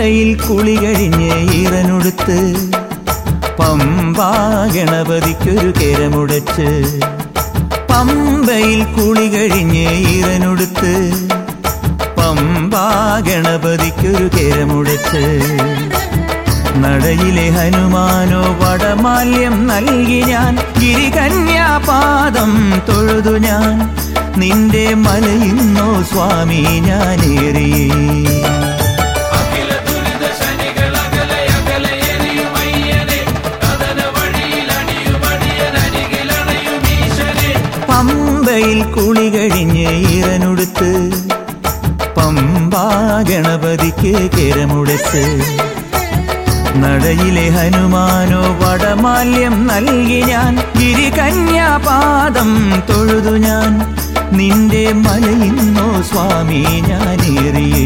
പമ്പയിൽ കുളി കഴിഞ്ഞ് ഈറനൊടുത്ത് പമ്പാ ഗണപതിക്കൊരു കെരമുടച്ച് പമ്പയിൽ കുളി കഴിഞ്ഞ് ഈറനൊടുത്ത് പമ്പാ ഗണപതിക്കൊരു കെരമുടച്ച് നടയിലെ ഹനുമാനോ വടമാല്യം നൽകി ഞാൻ ഗിരികന്യാപാദം തൊഴുതു ഞാൻ നിന്റെ മലയിന്നോ സ്വാമി ഞാനേറിയേ അഖില ദുരിത ശനികൾ അകലെ അകലെ എരിയുമയ്യനെ കഥന വഴിയിൽ അടിയുമടിയനരികിലണയും ഈശനെ പമ്പയിൽ കുളി കഴിഞ്ഞ് ഈറനൊടുത്ത് പമ്പാ ഗണപതിക്ക് കെരമുടച്ച് നടയിലെ ഹനുമാനോ വടമാല്യം നൽകി ഞാൻ ഗിരികന്യാപാദം തൊഴുതു ഞാൻ നിന്റെ മലയിന്നോ സ്വാമി ഞാനേറിയേ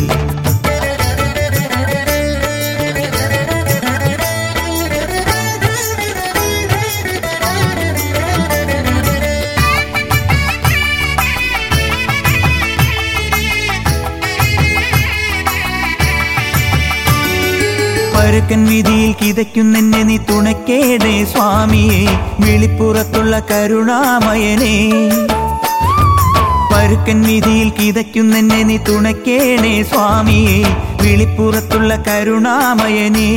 പരുക്കൻ വിധിയിൽ കിതയ്ക്കുന്നെന്നെ നീ തുണക്കേടേ സ്വാമിയെ വിളിപ്പുറത്തുള്ള കരുണാമയനെ പരുക്കൻ വിധിയിൽ കിതയ്ക്കുന്നെന്നെ നീ തുണക്കേണേ സ്വാമിയെ വിളിപ്പുറത്തുള്ള കരുണാമയനെ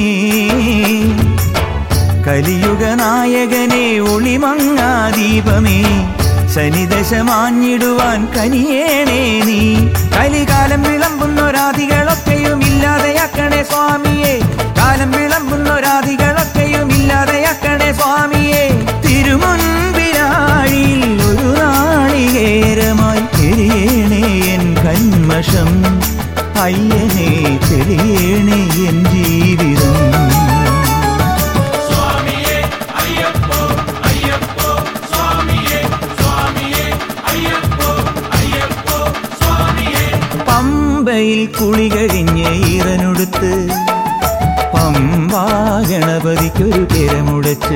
കലിയുഗ നായകനെ ഒളിമങ്ങാ ദീപമേ ശനിദശമാഞ്ഞിടുവാൻ കനിയേണേ നീ കലികാലം വിളമ്പുന്നൊരാധികളൊക്കെയും ഇല്ലാതെയാക്കണേ സ്വാമിയെ കാലം വിളമ്പുന്നൊരാധികളൊക്കെയും ഇല്ലാതെയാക്കണേ സ്വാമിയെ തിരുമുൻപിരാഴിയിൽ ഒരു നാളികേരമായി എരിയേണേ എൻ കന്മഷം അയ്യനെ തെളിയേണേ എൻ ജീവിതം സ്വാമിയേ അയ്യപ്പോ അയ്യപ്പോ സ്വാമിയേ സ്വാമിയേ അയ്യപ്പോ അയ്യപ്പോ സ്വാമിയേ പമ്പയിൽ കുളി കഴിഞ്ഞ് ഈറനൊടുത്ത് പമ്പാ ഗണപതിക്കൊരു കിരമുടച്ച്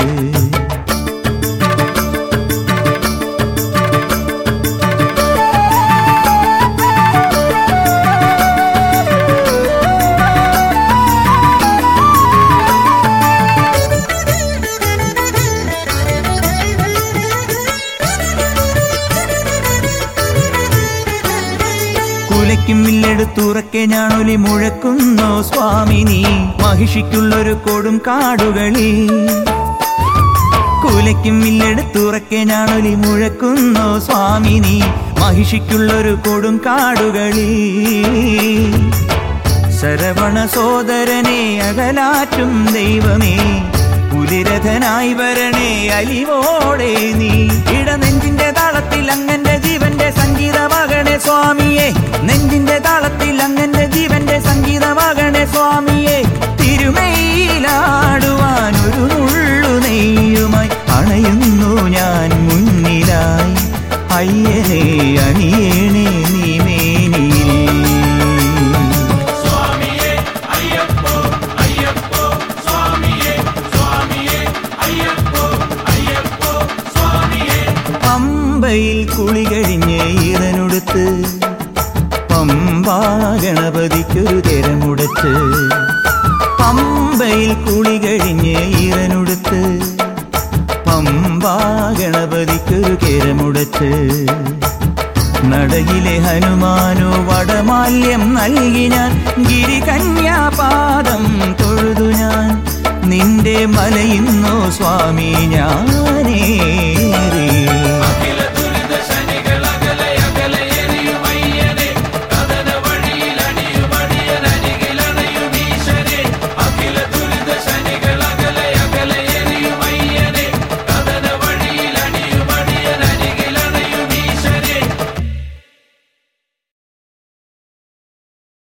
കുലയ്ക്കും വില്ലെടുത്തുറക്കെ ഞാനൊലി മുഴക്കുന്നോ സ്വാമിനി മഹിഷിക്കുള്ളൊരു കൊടും കാടുകളിൽ കുലയ്ക്കും വില്ലെടുത്തുറക്കെ ഞാനൊലി മുഴക്കുന്നോ സ്വാമിനി മഹിഷിക്കുള്ളൊരു കൊടും കാടുകളിൽ ശരവണ സോദരനെ അകലാറ്റും ദൈവമേ പുലിരഥനായി വരണേ അലിവോടെ നീ ഇടനെഞ്ചിന്റെ താളത്തിൽ അങ്ങന്റെ ജീവന്റെ സംഗീതമാകണേ സ്വാമിയെ നെഞ്ചിന്റെ താളത്തിൽ അങ്ങന്റെ ജീവന്റെ സംഗീതമാകണേ സ്വാമിയെ തിരുമയിലാടുവാൻ ഒരു നുള്ളു നെയ്യുമായി അണയുന്നു ഞാൻ മുന്നിലായി അയ്യനെ അണിയേണേ നീ മേനിയിൽ സ്വാമിയേ അയ്യപ്പോ അയ്യപ്പോ സ്വാമിയേ സ്വാമിയേ അയ്യപ്പോ അയ്യപ്പോ സ്വാമിയേ പമ്പയിൽ കുളി കഴിഞ്ഞ് ഈറനൊടുത്ത് പമ്പാ ഗണപതിക്കൊരു തിരമുടച്ച് പമ്പയിൽ കുളി കഴിഞ്ഞ് ഈറനൊടുത്ത് പമ്പാ ഗണപതിക്കൊരു കിരമുടച്ച് നടയിലെ ഹനുമാനോ വടമാല്യം നൽകി ഞാൻ ഗിരികന്യാപാദം തൊഴുതു ഞാൻ നിന്റെ മലയിന്നോ സ്വാമി ഞാനേ